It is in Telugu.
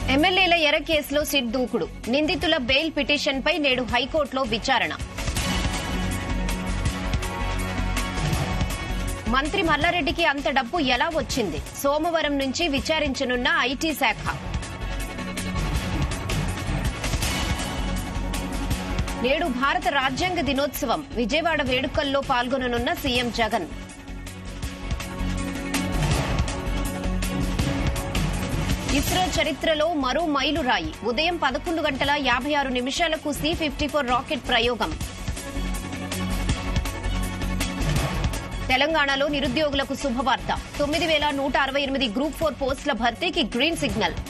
ఎమ్మెల్యేల ఎర కేసులో సిట్ దూకుడు నిందితుల బెయిల్ పిటిషన్పై నేడు హైకోర్టులో విచారణ మంత్రి మల్లారెడ్డికి అంత డబ్బు ఎలా వచ్చింది సోమవారం నుంచి విచారించనున్న ఐటీ శాఖ నేడు భారత రాజ్యాంగ దినోత్సవం విజయవాడ వేడుకల్లో పాల్గొననున్న సీఎం జగన్ ఇస్రో చరిత్రలో మరో మైలురాయి ఉదయం పదకొండు గంటల యాభై ఆరు నిమిషాలకు సి ఫిఫ్టీ ఫోర్ రాకెట్ ప్రయోగం తెలంగాణలో నిరుద్యోగులకు శుభవార్త తొమ్మిది వేల నూట అరవై ఎనిమిది గ్రూప్ ఫోర్ పోస్టుల భర్తీకి గ్రీన్ సిగ్నల్